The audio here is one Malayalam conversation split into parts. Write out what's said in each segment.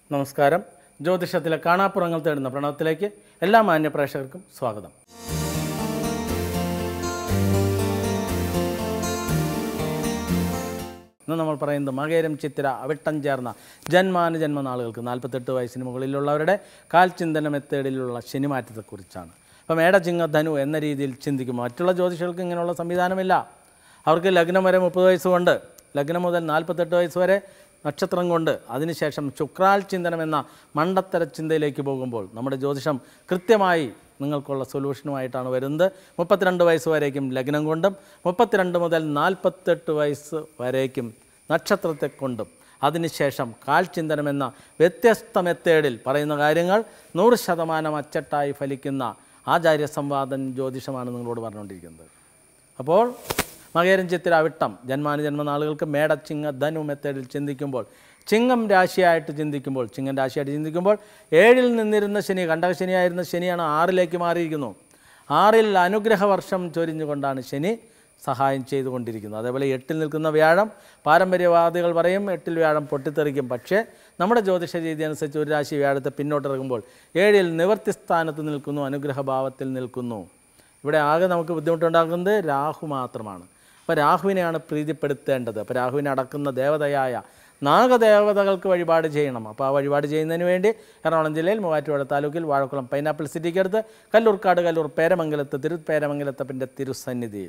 നമസ്കാരം ജ്യോതിഷത്തിലെ കാണാപ്പുറങ്ങൾ തേടുന്ന പ്രണവത്തിലേക്ക് എല്ലാ മാന്യ പ്രേക്ഷകർക്കും സ്വാഗതം ഇന്ന് നമ്മൾ പറയുന്നത് മകേരം ചിത്തിര അവിട്ടം ചേർന്ന ജന്മാനുജന്മ നാളുകൾക്ക് നാൽപ്പത്തെട്ട് വയസ്സിന് മുകളിലുള്ളവരുടെ കാൽചിന്തന മെത്തേഡിലുള്ള ശനിമാറ്റത്തെക്കുറിച്ചാണ് അപ്പം മേടചിങ്ങ ധനു എന്ന രീതിയിൽ ചിന്തിക്കും മറ്റുള്ള ജ്യോതിഷകൾക്ക് ഇങ്ങനെയുള്ള സംവിധാനമില്ല അവർക്ക് ലഗ്നം വരെ മുപ്പത് വയസ്സ് കൊണ്ട് ലഗ്നം മുതൽ നാൽപ്പത്തെട്ട് വയസ്സ് വരെ നക്ഷത്രം കൊണ്ട് അതിനുശേഷം ശുക്രാൽ ചിന്തനം എന്ന മണ്ടത്തര ചിന്തയിലേക്ക് പോകുമ്പോൾ നമ്മുടെ ജ്യോതിഷം കൃത്യമായി നിങ്ങൾക്കുള്ള സൊല്യൂഷനുമായിട്ടാണ് വരുന്നത് മുപ്പത്തിരണ്ട് വയസ്സ് വരേക്കും ലഗ്നം കൊണ്ടും മുപ്പത്തിരണ്ട് മുതൽ നാൽപ്പത്തെട്ട് വയസ്സ് വരേക്കും നക്ഷത്രത്തെ കൊണ്ടും അതിനുശേഷം കാൽചിന്തനം എന്ന വ്യത്യസ്ത മെത്തേഡിൽ പറയുന്ന കാര്യങ്ങൾ നൂറ് ശതമാനം അച്ചട്ടായി ഫലിക്കുന്ന ആചാര്യ സംവാദൻ ജ്യോതിഷമാണ് നിങ്ങളോട് പറഞ്ഞുകൊണ്ടിരിക്കുന്നത് അപ്പോൾ മകേരം ചിത്തിര അവിട്ടം ജന്മാനുജന്മ നാളുകൾക്ക് മേടച്ചിങ്ങ ധനു മെത്തേഡിൽ ചിന്തിക്കുമ്പോൾ ചിങ്ങം രാശിയായിട്ട് ചിന്തിക്കുമ്പോൾ ചിങ്ങം രാശിയായിട്ട് ചിന്തിക്കുമ്പോൾ ഏഴിൽ നിന്നിരുന്ന ശനി കണ്ടകശനിയായിരുന്ന ശനിയാണ് ആറിലേക്ക് മാറിയിരിക്കുന്നു ആറിൽ അനുഗ്രഹ വർഷം ചൊരിഞ്ഞുകൊണ്ടാണ് ശനി സഹായം ചെയ്തുകൊണ്ടിരിക്കുന്നത് അതേപോലെ എട്ടിൽ നിൽക്കുന്ന വ്യാഴം പാരമ്പര്യവാദികൾ പറയും എട്ടിൽ വ്യാഴം പൊട്ടിത്തെറിക്കും പക്ഷേ നമ്മുടെ ജ്യോതിഷ രീതി അനുസരിച്ച് ഒരു രാശി വ്യാഴത്തെ പിന്നോട്ടിറങ്ങുമ്പോൾ ഏഴിൽ നിവർത്തി സ്ഥാനത്ത് നിൽക്കുന്നു അനുഗ്രഹഭാവത്തിൽ നിൽക്കുന്നു ഇവിടെ ആകെ നമുക്ക് ബുദ്ധിമുട്ടുണ്ടാക്കുന്നത് രാഹു മാത്രമാണ് അപ്പോൾ രാഹുവിനെയാണ് പ്രീതിപ്പെടുത്തേണ്ടത് അപ്പോൾ രാഹുവിനെ അടക്കുന്ന ദേവതയായ നാഗദേവതകൾക്ക് വഴിപാട് ചെയ്യണം അപ്പോൾ ആ വഴിപാട് ചെയ്യുന്നതിന് വേണ്ടി എറണാകുളം ജില്ലയിൽ മൂവാറ്റുപുഴ താലൂക്കിൽ വാഴക്കുളം പൈനാപ്പിൾ സിറ്റിക്കടുത്ത് കല്ലൂർക്കാട് കല്ലൂർ പേരമംഗലത്ത് തിരു പേരമംഗലത്തപ്പൻ്റെ തിരുസന്നിധിയിൽ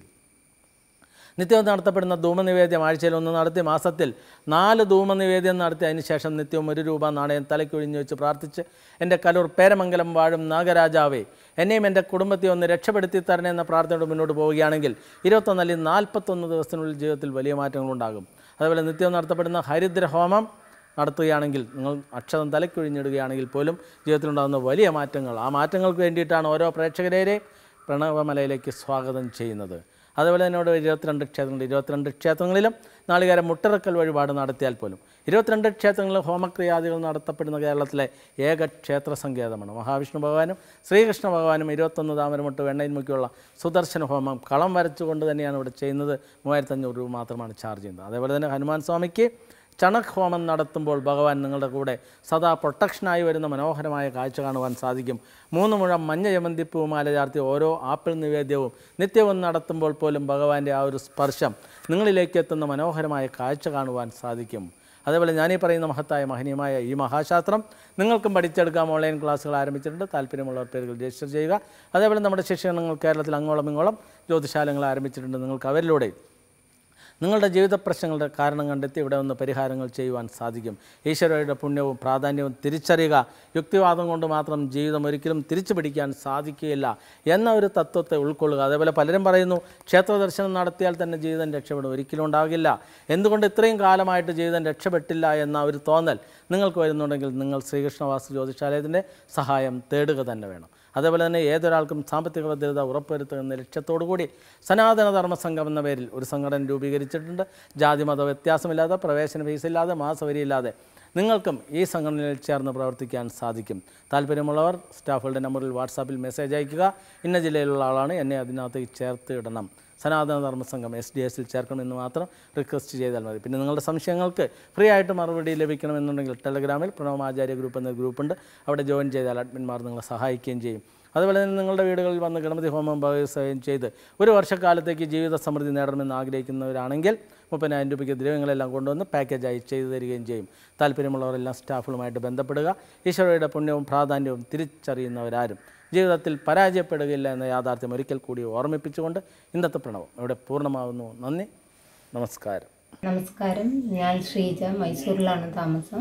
നിത്യവും നടത്തപ്പെടുന്ന ധൂമനിവേദ്യം ആഴ്ചയിൽ ഒന്ന് നടത്തി മാസത്തിൽ നാല് ധൂമനിവേദ്യം നടത്തി അതിനുശേഷം നിത്യവും ഒരു രൂപ നാണയം തലയ്ക്കൊഴിഞ്ഞു വെച്ച് പ്രാർത്ഥിച്ച് എൻ്റെ കലൂർ പേരമംഗലം വാഴും നാഗരാജാവേ എന്നെയും എൻ്റെ കുടുംബത്തെ ഒന്ന് രക്ഷപ്പെടുത്തി തരണേ എന്ന പ്രാർത്ഥനയോട് മുന്നോട്ട് പോവുകയാണെങ്കിൽ ഇരുപത്തൊന്നല്ലെങ്കിൽ നാൽപ്പത്തൊന്ന് ദിവസത്തിനുള്ളിൽ ജീവിതത്തിൽ വലിയ മാറ്റങ്ങളുണ്ടാകും അതുപോലെ നിത്യവും നടത്തപ്പെടുന്ന ഹരിദ്ര ഹോമം നടത്തുകയാണെങ്കിൽ നിങ്ങൾ അക്ഷരം തലയ്ക്കൊഴിഞ്ഞിടുകയാണെങ്കിൽ പോലും ജീവിതത്തിലുണ്ടാകുന്ന വലിയ മാറ്റങ്ങൾ ആ മാറ്റങ്ങൾക്ക് വേണ്ടിയിട്ടാണ് ഓരോ പ്രേക്ഷകരെയും പ്രണവമലയിലേക്ക് സ്വാഗതം ചെയ്യുന്നത് അതുപോലെ തന്നെ ഇവിടെ ഇരുപത്തിരണ്ട് ക്ഷേത്രങ്ങൾ ഇരുപത്തിരണ്ട് ക്ഷേത്രങ്ങളിലും നാളികേരം മുട്ടിറക്കൽ വഴിപാട് നടത്തിയാൽ പോലും ഇരുപത്തിരണ്ട് ക്ഷേത്രങ്ങളിൽ ഹോമക്രിയാദികൾ നടത്തപ്പെടുന്ന കേരളത്തിലെ ഏക ക്ഷേത്ര സങ്കേതമാണ് മഹാവിഷ്ണു ഭഗവാനും ശ്രീകൃഷ്ണ ഭഗവാനും ഇരുപത്തൊന്ന് താമരമുട്ട് വെണ്ണയിൽ മുക്കിയുള്ള സുദർശന ഹോമം കളം വരച്ചുകൊണ്ട് തന്നെയാണ് ഇവിടെ ചെയ്യുന്നത് മൂവായിരത്തഞ്ഞൂറ് രൂപ മാത്രമാണ് ചാർജ് ചെയ്യുന്നത് അതേപോലെ തന്നെ ഹനുമാൻ സ്വാമിക്ക് ചണക് ഹോമം നടത്തുമ്പോൾ ഭഗവാൻ നിങ്ങളുടെ കൂടെ സദാ പ്രൊട്ടക്ഷനായി വരുന്ന മനോഹരമായ കാഴ്ച കാണുവാൻ സാധിക്കും മൂന്ന് മുഴം മഞ്ഞ യമന്തിപ്പൂ മാല ചാർത്തി ഓരോ ആപ്പിൾ നിവേദ്യവും നിത്യവും നടത്തുമ്പോൾ പോലും ഭഗവാന്റെ ആ ഒരു സ്പർശം നിങ്ങളിലേക്ക് എത്തുന്ന മനോഹരമായ കാഴ്ച കാണുവാൻ സാധിക്കും അതേപോലെ ഞാനീ പറയുന്ന മഹത്തായ മഹനീയമായ ഈ മഹാശാസ്ത്രം നിങ്ങൾക്കും പഠിച്ചെടുക്കാം ഓൺലൈൻ ക്ലാസ്സുകൾ ആരംഭിച്ചിട്ടുണ്ട് താല്പര്യമുള്ളവർ പേരുകൾ രജിസ്റ്റർ ചെയ്യുക അതേപോലെ നമ്മുടെ ശിക്ഷണങ്ങൾ കേരളത്തിൽ അങ്ങോളം ഇങ്ങോളം ജ്യോതിശാലങ്ങൾ ആരംഭിച്ചിട്ടുണ്ട് നിങ്ങൾക്ക് അവരിലൂടെ നിങ്ങളുടെ ജീവിത പ്രശ്നങ്ങളുടെ കാരണം കണ്ടെത്തി ഇവിടെ നിന്ന് പരിഹാരങ്ങൾ ചെയ്യുവാൻ സാധിക്കും ഈശ്വരയുടെ പുണ്യവും പ്രാധാന്യവും തിരിച്ചറിയുക യുക്തിവാദം കൊണ്ട് മാത്രം ജീവിതം ഒരിക്കലും തിരിച്ചു പിടിക്കാൻ സാധിക്കുകയില്ല എന്ന ഒരു തത്വത്തെ ഉൾക്കൊള്ളുക അതേപോലെ പലരും പറയുന്നു ക്ഷേത്ര ദർശനം നടത്തിയാൽ തന്നെ ജീവിതം രക്ഷപ്പെടും ഒരിക്കലും ഉണ്ടാകില്ല എന്തുകൊണ്ട് ഇത്രയും കാലമായിട്ട് ജീവിതം രക്ഷപ്പെട്ടില്ല എന്ന ഒരു തോന്നൽ നിങ്ങൾക്ക് വരുന്നുണ്ടെങ്കിൽ നിങ്ങൾ ശ്രീകൃഷ്ണവാസു ജ്യോതിഷാലയത്തിൻ്റെ സഹായം തേടുക തന്നെ വേണം അതേപോലെ തന്നെ ഏതൊരാൾക്കും സാമ്പത്തിക ഭദ്രത ഉറപ്പുവരുത്തുക എന്ന ലക്ഷ്യത്തോടു കൂടി സനാതന ധർമ്മ സംഘം എന്ന പേരിൽ ഒരു സംഘടന രൂപീകരിച്ചിട്ടുണ്ട് ജാതി മത വ്യത്യാസമില്ലാതെ പ്രവേശന ഫീസില്ലാതെ മാസവരിയില്ലാതെ നിങ്ങൾക്കും ഈ സംഘടനയിൽ ചേർന്ന് പ്രവർത്തിക്കാൻ സാധിക്കും താല്പര്യമുള്ളവർ സ്റ്റാഫുകളുടെ നമ്പറിൽ വാട്സാപ്പിൽ മെസ്സേജ് അയയ്ക്കുക ഇന്ന ജില്ലയിലുള്ള ആളാണ് എന്നെ അതിനകത്തേക്ക് ചേർത്ത് ഇടണം സനാതന ധർമ്മ സംഘം എസ് ഡി എസിൽ ചേർക്കണമെന്ന് മാത്രം റിക്വസ്റ്റ് ചെയ്താൽ മതി പിന്നെ നിങ്ങളുടെ സംശയങ്ങൾക്ക് ഫ്രീ ആയിട്ട് മറുപടി ലഭിക്കണമെന്നുണ്ടെങ്കിൽ ടെലഗ്രാമിൽ പ്രണവമാചാര്യ ഗ്രൂപ്പ് എന്ന ഗ്രൂപ്പുണ്ട് അവിടെ ജോയിൻ ചെയ്താൽ അഡ്മിന്മാർ നിങ്ങളെ സഹായിക്കുകയും ചെയ്യും അതുപോലെ തന്നെ നിങ്ങളുടെ വീടുകളിൽ വന്ന് ഗണപതി ഹോമം വ്യവസായം ചെയ്ത് ഒരു വർഷക്കാലത്തേക്ക് ജീവിത സമൃദ്ധി നേടണമെന്ന് ആഗ്രഹിക്കുന്നവരാണെങ്കിൽ മുപ്പതിനായിരം രൂപയ്ക്ക് ദ്രവ്യങ്ങളെല്ലാം കൊണ്ടുവന്ന് പാക്കേജായി ചെയ്തു തരികയും ചെയ്യും താല്പര്യമുള്ളവരെല്ലാം സ്റ്റാഫുകളുമായിട്ട് ബന്ധപ്പെടുക ഈശ്വരയുടെ പുണ്യവും പ്രാധാന്യവും തിരിച്ചറിയുന്നവരാരും ജീവിതത്തിൽ പരാജയപ്പെടുകയില്ല എന്ന യാഥാർത്ഥ്യം ഒരിക്കൽ കൂടി ഓർമ്മിപ്പിച്ചുകൊണ്ട് ഇന്നത്തെ പ്രണവം ഇവിടെ പൂർണ്ണമാകുന്നു നന്ദി നമസ്കാരം നമസ്കാരം ഞാൻ ശ്രീജ മൈസൂരിലാണ് താമസം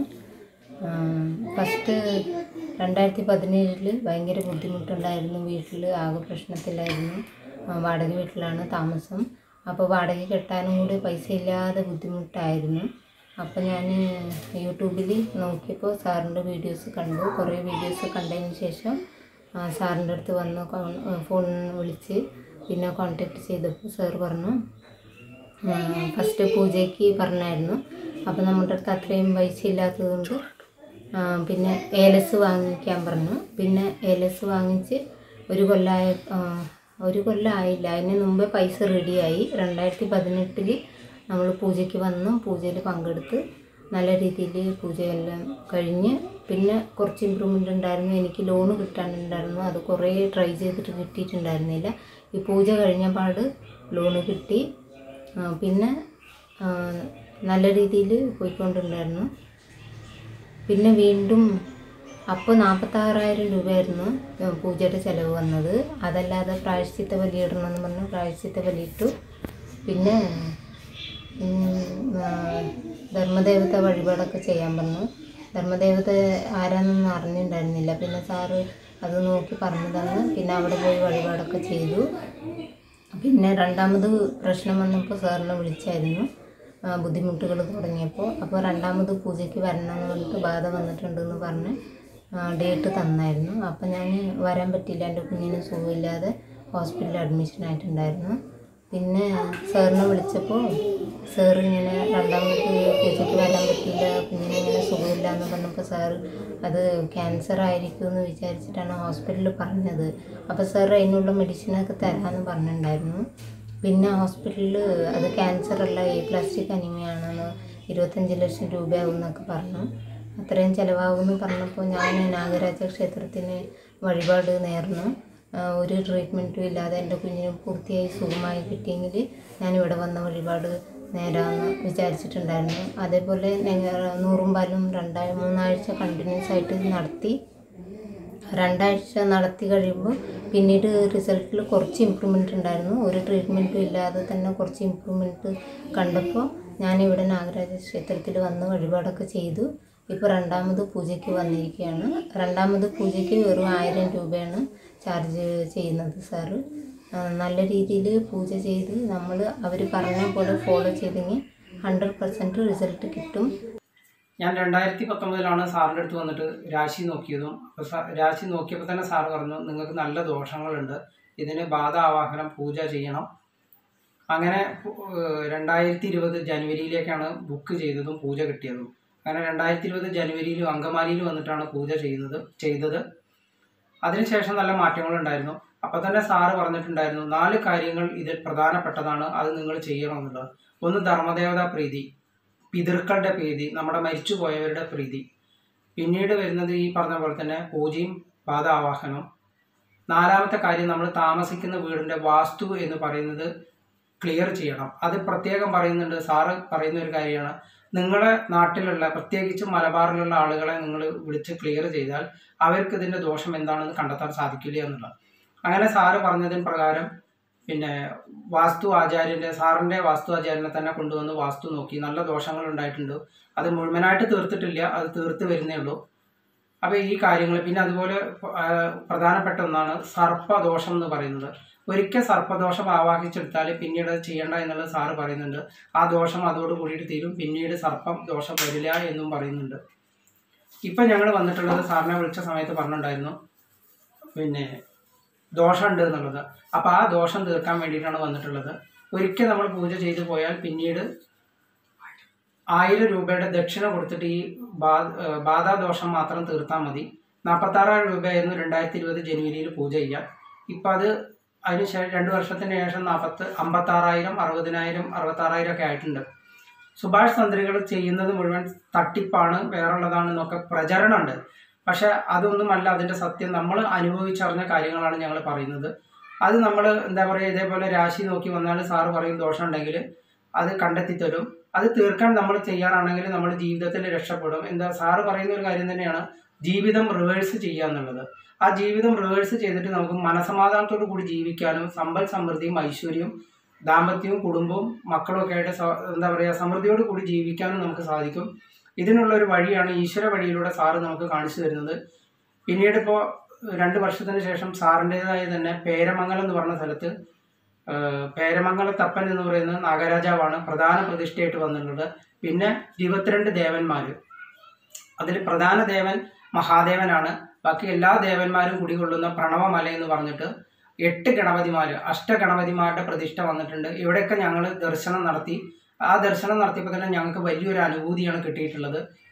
ഫസ്റ്റ് രണ്ടായിരത്തി പതിനേഴിൽ ഭയങ്കര ബുദ്ധിമുട്ടുണ്ടായിരുന്നു വീട്ടിൽ ആകെ പ്രശ്നത്തിലായിരുന്നു ആ, വാടക വീട്ടിലാണ് താമസം അപ്പോൾ വാടക കെട്ടാനും കൂടി പൈസ ഇല്ലാതെ ബുദ്ധിമുട്ടായിരുന്നു അപ്പോൾ ഞാൻ യൂട്യൂബിൽ നോക്കിയപ്പോൾ സാറിൻ്റെ വീഡിയോസ് കണ്ടു കുറേ വീഡിയോസ് കണ്ടതിന് ശേഷം ആ, സാറിൻ്റെ അടുത്ത് വന്ന് കോൺ- ഫോൺ വിളിച്ച് പിന്നെ കോൺടാക്ട് ചെയ്തപ്പോൾ സാർ പറഞ്ഞു ഫസ്റ്റ് പൂജയ്ക്ക് പറഞ്ഞായിരുന്നു അപ്പോൾ നമ്മുടെ അടുത്ത് അത്രയും പൈസ ഇല്ലാത്തതുകൊണ്ട് ആ, പിന്നെ ഏലസ് വാങ്ങിക്കാൻ പറഞ്ഞു പിന്നെ ഏലസ് വാങ്ങിച്ച് ഒരു കൊല്ലമായ ആ, ഒരു കൊല്ലം ആയില്ല അതിന് മുമ്പേ പൈസ റെഡിയായി രണ്ടായിരത്തി പതിനെട്ടിൽ നമ്മൾ പൂജയ്ക്ക് വന്നു പൂജയിൽ പങ്കെടുത്ത് നല്ല രീതിയിൽ പൂജയെല്ലാം കഴിഞ്ഞ് പിന്നെ കുറച്ച് ഇമ്പ്രൂവ്മെൻ്റ് ഉണ്ടായിരുന്നു എനിക്ക് ലോണ് കിട്ടാനുണ്ടായിരുന്നു അത് കുറേ ട്രൈ ചെയ്തിട്ട് കിട്ടിയിട്ടുണ്ടായിരുന്നില്ല ഈ പൂജ കഴിഞ്ഞ പാട് ലോണ് കിട്ടി ആ, പിന്നെ ആ, നല്ല രീതിയിൽ പോയിക്കൊണ്ടുണ്ടായിരുന്നു പിന്നെ വീണ്ടും അപ്പോൾ നാൽപ്പത്താറായിരം രൂപയായിരുന്നു പൂജയുടെ ചിലവ് വന്നത് അതല്ലാതെ പ്രായശ്ചിത്ത ബലിയിടണമെന്ന് പറഞ്ഞ് പ്രായശ്ചിത്ത ബലിയിട്ടു പിന്നെ ഉം, ആ, ധർമ്മദേവത വഴിപാടൊക്കെ ചെയ്യാൻ പറഞ്ഞു ധർമ്മദേവത ആരാന്നൊന്നും അറിഞ്ഞിട്ടുണ്ടായിരുന്നില്ല പിന്നെ സാറ് അത് നോക്കി പറഞ്ഞു തന്ന് പിന്നെ അവിടെ പോയി വഴിപാടൊക്കെ ചെയ്തു പിന്നെ രണ്ടാമത് പ്രശ്നം വന്നപ്പോൾ സാറിനെ വിളിച്ചായിരുന്നു ബുദ്ധിമുട്ടുകൾ തുടങ്ങിയപ്പോൾ അപ്പോൾ രണ്ടാമത് പൂജയ്ക്ക് വരണമെന്ന് പറഞ്ഞിട്ട് ബാധ വന്നിട്ടുണ്ടെന്ന് പറഞ്ഞ് ഡേറ്റ് തന്നായിരുന്നു അപ്പോൾ ഞാൻ വരാൻ പറ്റില്ല എൻ്റെ കുഞ്ഞിന് സുഖമില്ലാതെ ഹോസ്പിറ്റലിൽ അഡ്മിഷൻ ആയിട്ടുണ്ടായിരുന്നു പിന്നെ സാറിനെ വിളിച്ചപ്പോൾ സാർ ഇങ്ങനെ രണ്ടാമത് പൂജയ്ക്ക് വരാൻ പറ്റില്ല കുഞ്ഞിന് ഇങ്ങനെ സുഖമില്ല എന്ന് പറഞ്ഞപ്പോൾ സാറ് അത് ക്യാൻസർ ആയിരിക്കും എന്ന് വിചാരിച്ചിട്ടാണ് ഹോസ്പിറ്റലിൽ പറഞ്ഞത് അപ്പോൾ സാർ അതിനുള്ള മെഡിസിനൊക്കെ തരാമെന്ന് പറഞ്ഞിട്ടുണ്ടായിരുന്നു പിന്നെ ഹോസ്പിറ്റലിൽ അത് ക്യാൻസർ അല്ല ഈ പ്ലാസ്റ്റിക് അനിമയാണെന്ന് ഇരുപത്തഞ്ച് ലക്ഷം രൂപയാവും എന്നൊക്കെ പറഞ്ഞു അത്രയും ചിലവാകുമെന്ന് പറഞ്ഞപ്പോൾ ഞാൻ നാഗരാജ ക്ഷേത്രത്തിന് വഴിപാട് നേർന്നു ആ, ഒരു ട്രീറ്റ്മെൻറ്റും ഇല്ലാതെ എൻ്റെ കുഞ്ഞിന് പൂർത്തിയായി സുഖമായി കിട്ടിയെങ്കിൽ ഞാനിവിടെ വന്ന വഴിപാട് നേരാമെന്ന് വിചാരിച്ചിട്ടുണ്ടായിരുന്നു അതേപോലെ ഞങ്ങൾ നൂറും പാലും രണ്ടായി മൂന്നാഴ്ച കണ്ടിന്യൂസ് ആയിട്ട് നടത്തി രണ്ടാഴ്ച നടത്തി കഴിയുമ്പോൾ പിന്നീട് റിസൾട്ടിൽ കുറച്ച് ഇമ്പ്രൂവ്മെൻ്റ് ഉണ്ടായിരുന്നു ഒരു ട്രീറ്റ്മെൻറ്റും ഇല്ലാതെ തന്നെ കുറച്ച് ഇമ്പ്രൂവ്മെൻറ്റ് കണ്ടപ്പോൾ ഞാനിവിടെ നാഗരാജ ക്ഷേത്രത്തിൽ വന്ന് വഴിപാടൊക്കെ ചെയ്തു ഇപ്പോൾ രണ്ടാമത് പൂജയ്ക്ക് വന്നിരിക്കുകയാണ് രണ്ടാമത് പൂജയ്ക്ക് വെറും ആയിരം രൂപയാണ് ചാർജ് ചെയ്യുന്നത് സാറ് ആ, നല്ല രീതിയിൽ പൂജ ചെയ്ത് നമ്മൾ അവർ പറഞ്ഞ പോലെ ഫോളോ ചെയ്തെങ്കിൽ ഹൺഡ്രഡ് പെർസെൻറ്റ് റിസൾട്ട് കിട്ടും ഞാൻ രണ്ടായിരത്തി പത്തൊമ്പതിലാണ് സാറിൻ്റെ അടുത്ത് വന്നിട്ട് രാശി നോക്കിയതും അപ്പോൾ സാ- രാശി നോക്കിയപ്പോൾ തന്നെ സാറ് പറഞ്ഞു നിങ്ങൾക്ക് നല്ല ദോഷങ്ങളുണ്ട് ഇതിന് ബാധ ആവാഹനം പൂജ ചെയ്യണം അങ്ങനെ രണ്ടായിരത്തി ഇരുപത് ജനുവരിയിലേക്കാണ് ബുക്ക് ചെയ്തതും പൂജ കിട്ടിയതും അങ്ങനെ രണ്ടായിരത്തി ഇരുപത് ജനുവരിയിൽ അങ്കമാലിയിൽ വന്നിട്ടാണ് പൂജ ചെയ്യുന്നത് ചെയ്തത് അതിനുശേഷം നല്ല മാറ്റങ്ങളുണ്ടായിരുന്നു അപ്പോൾ തന്നെ സാറ് പറഞ്ഞിട്ടുണ്ടായിരുന്നു നാല് കാര്യങ്ങൾ ഇതിൽ പ്രധാനപ്പെട്ടതാണ് അത് നിങ്ങൾ ചെയ്യണമെന്നുള്ളത് ഒന്ന് ധർമ്മദേവതാ പ്രീതി പിതൃക്കളുടെ പ്രീതി നമ്മുടെ മരിച്ചുപോയവരുടെ പ്രീതി പിന്നീട് വരുന്നത് ഈ പറഞ്ഞ പോലെ തന്നെ പൂജയും പാദാവാഹനവും നാലാമത്തെ കാര്യം നമ്മൾ താമസിക്കുന്ന വീടിൻ്റെ വാസ്തു എന്ന് പറയുന്നത് ക്ലിയർ ചെയ്യണം അത് പ്രത്യേകം പറയുന്നുണ്ട് സാറ് പറയുന്ന ഒരു കാര്യമാണ് നിങ്ങളെ നാട്ടിലുള്ള പ്രത്യേകിച്ച് മലബാറിലുള്ള ആളുകളെ നിങ്ങൾ വിളിച്ച് ക്ലിയർ ചെയ്താൽ അവർക്ക് ഇതിൻ്റെ ദോഷം എന്താണെന്ന് കണ്ടെത്താൻ സാധിക്കില്ല എന്നുള്ളത് അങ്ങനെ സാറ് പറഞ്ഞതിന് പ്രകാരം പിന്നെ വാസ്തു ആചാര്യൻ്റെ സാറിൻ്റെ വാസ്തു ആചാര്യനെ തന്നെ കൊണ്ടുവന്ന് വാസ്തു നോക്കി നല്ല ദോഷങ്ങൾ ഉണ്ടായിട്ടുണ്ട് അത് മുഴുവനായിട്ട് തീർത്തിട്ടില്ല അത് തീർത്ത് വരുന്നേ ഉള്ളൂ അപ്പോൾ ഈ കാര്യങ്ങൾ പിന്നെ അതുപോലെ ആ, പ്രധാനപ്പെട്ട ഒന്നാണ് സർപ്പദോഷം എന്ന് പറയുന്നത് ഒരിക്കൽ സർപ്പദോഷം ആവാഹിച്ചെടുത്താൽ പിന്നീട് അത് ചെയ്യേണ്ട എന്നുള്ളത് സാറ് പറയുന്നുണ്ട് ആ ദോഷം അതോട് കൂടിയിട്ട് തീരും പിന്നീട് സർപ്പം ദോഷം വരില്ല എന്നും പറയുന്നുണ്ട് ഇപ്പം ഞങ്ങൾ വന്നിട്ടുള്ളത് സാറിനെ വിളിച്ച സമയത്ത് പറഞ്ഞിട്ടുണ്ടായിരുന്നു പിന്നെ ദോഷമുണ്ട് എന്നുള്ളത് അപ്പോൾ ആ ദോഷം തീർക്കാൻ വേണ്ടിയിട്ടാണ് വന്നിട്ടുള്ളത് ഒരിക്കൽ നമ്മൾ പൂജ ചെയ്തു പോയാൽ പിന്നീട് ആയിരം രൂപയുടെ ദക്ഷിണ കൊടുത്തിട്ട് ഈ ബാ- ഏഹ് ബാധാദോഷം മാത്രം തീർത്താൽ മതി നാൽപ്പത്താറായിരം രൂപയായിരുന്നു രണ്ടായിരത്തി ഇരുപത് ജനുവരിയിൽ പൂജ ചെയ്യാൻ ഇപ്പം അത് അതിന് ശേഷം രണ്ട് വർഷത്തിന് ശേഷം നാൽപ്പത്ത് അമ്പത്താറായിരം അറുപതിനായിരം അറുപത്താറായിരം ഒക്കെ ആയിട്ടുണ്ട് സുഭാഷ് തന്ത്രികൾ ചെയ്യുന്നത് മുഴുവൻ തട്ടിപ്പാണ് വേറുള്ളതാണെന്നൊക്കെ പ്രചരണമുണ്ട് പക്ഷെ അതൊന്നുമല്ല അതിൻ്റെ സത്യം നമ്മൾ അനുഭവിച്ചറിഞ്ഞ കാര്യങ്ങളാണ് ഞങ്ങൾ പറയുന്നത് അത് നമ്മൾ എന്താ പറയുക ഇതേപോലെ രാശി നോക്കി വന്നാൽ സാറ് പറയും ദോഷം ഉണ്ടെങ്കിൽ അത് കണ്ടെത്തി തരും അത് തീർക്കാൻ നമ്മൾ ചെയ്യാറാണെങ്കിൽ നമ്മൾ ജീവിതത്തിൽ രക്ഷപ്പെടും എന്താ സാറ് പറയുന്ന ഒരു കാര്യം തന്നെയാണ് ജീവിതം റിവേഴ്സ് ചെയ്യുക എന്നുള്ളത് ആ ജീവിതം റിവേഴ്സ് ചെയ്തിട്ട് നമുക്ക് മനസമാധാനത്തോടു കൂടി ജീവിക്കാനും സമ്പൽ സമൃദ്ധിയും ഐശ്വര്യവും ദാമ്പത്യവും കുടുംബവും മക്കളും ഒക്കെ ആയിട്ട് സ- എന്താ പറയുക സമൃദ്ധിയോട് കൂടി ജീവിക്കാനും നമുക്ക് സാധിക്കും ഇതിനുള്ള ഒരു വഴിയാണ് ഈശ്വര വഴിയിലൂടെ സാറ് നമുക്ക് കാണിച്ചു തരുന്നത് പിന്നീട് ഇപ്പോൾ രണ്ട് വർഷത്തിന് ശേഷം സാറിൻ്റെതായ തന്നെ പേരമംഗലം എന്ന് പറഞ്ഞ സ്ഥലത്ത് ആ, പേരമംഗലത്തപ്പൻ എന്ന് പറയുന്നത് നാഗരാജാവാണ് പ്രധാന പ്രതിഷ്ഠയായിട്ട് വന്നിട്ടുള്ളത് പിന്നെ ഇരുപത്തിരണ്ട് ദേവന്മാർ അതിൽ പ്രധാന ദേവൻ മഹാദേവനാണ് ബാക്കി എല്ലാ ദേവന്മാരും കുടികൊള്ളുന്ന പ്രണവമല എന്ന് പറഞ്ഞിട്ട് എട്ട് ഗണപതിമാർ അഷ്ടഗണപതിമാരുടെ പ്രതിഷ്ഠ വന്നിട്ടുണ്ട് ഇവിടെയൊക്കെ ഞങ്ങൾ ദർശനം നടത്തി ആ ദർശനം നടത്തിയപ്പോൾ തന്നെ ഞങ്ങൾക്ക് വലിയൊരു അനുഭൂതിയാണ് കിട്ടിയിട്ടുള്ളത്